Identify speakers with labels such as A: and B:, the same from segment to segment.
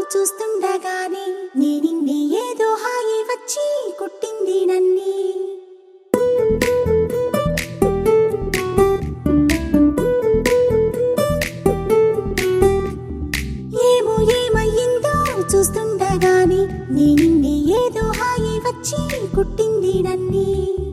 A: చూస్తుండగానే నీ నిన్నే ఏదో హాయి వచ్చి కొట్టింది నన్ని ఏమో ఏమయ్యిందో చూస్తుండగానే నీ నిన్నే ఏదో హాయి వచ్చి కొట్టింది నన్ని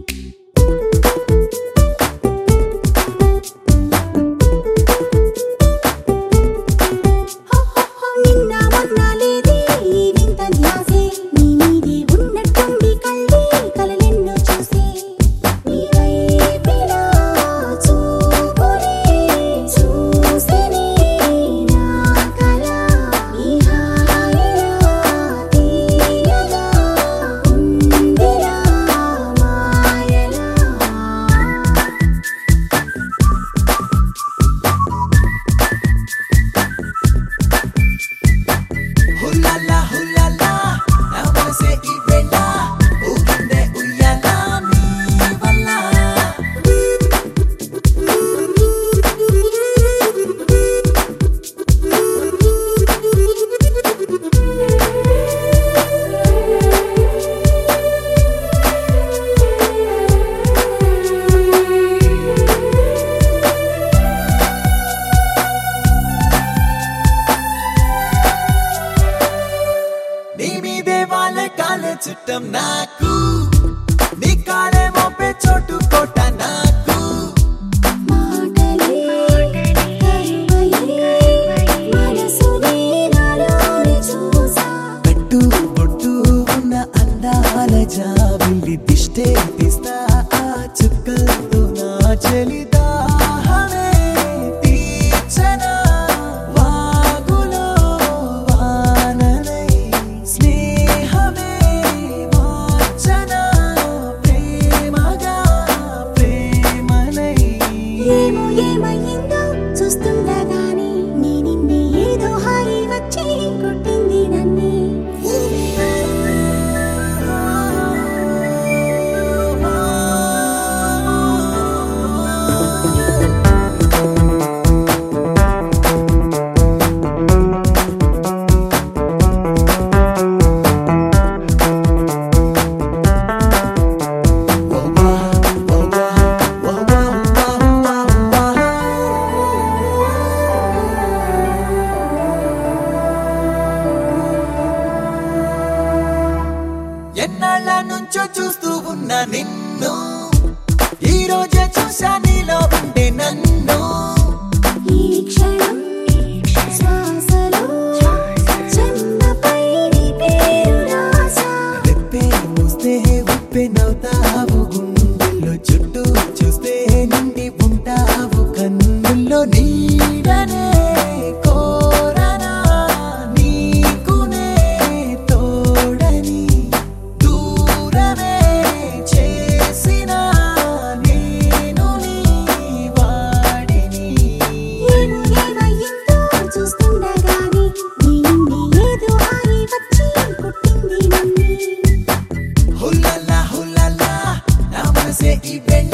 A: నిన్న మొన్న లేదే ఈ వింత ధ్యాసే నీ మీదే ఉన్నట్టుండి కళ్ళే కలలెన్నో చూసే నీ వైపిలా చూపులే చూసినే నా కల ఈ హాయిలా తీయగా ఉందిలా మాయలా
B: హుల్లాలా హుల్లాలా నా మనసే ఈ వేళ ఊగిందే ఉయ్యాల నీ వల్ల నీ మీదే వాళ్ళ కాలే చుట్టం నాకు నీ కాలే మోపే చోటు కోట నాకు
A: మాటలే కరువయ్యే మనసునే నాలోని చూసా
B: పెట్టు బొట్టు ఉన్న అందాల జాబిల్లి దిష్టే తీస్తా ఆ చుక్కలతో నా చలిదాహమే తీర్చనా వాగులో వాననై స్నేహమే మార్చనా ప్రేమగా ప్రేమనై
A: ఏమో ఏమయ్యిందో చూస్తుండగానే నీ నిన్నే ఏదో హాయి వచ్చి కొట్టింది నన్నే
B: ఎన్నాళ్ళ నుంచో చూస్తూ ఉన్న నిన్ను ఈ రోజే చూసా నీలో ఉండే నన్ను
A: ఈ క్షణం శ్వాసలో చెమ్మపై నీ పేరు రాసా
B: రెప్పే మూస్తే ఉప్పే నవ్వుతావు గుండెల్లో చుట్టూ చూస్తే నిండి ఉంటావు కన్నుల్లో నీడనే కోరనా నీకునే తోడని దూరమే చేసిన నేను నీ వాడిని
A: ఏమో ఏమయ్యిందో చూస్తుండగానే నీ నిన్నే ఏదో హాయి వచ్చి కొట్టింది నన్నే
B: హుల్లల్లా హుల్లల్లా నా మనసే ఈ వేళ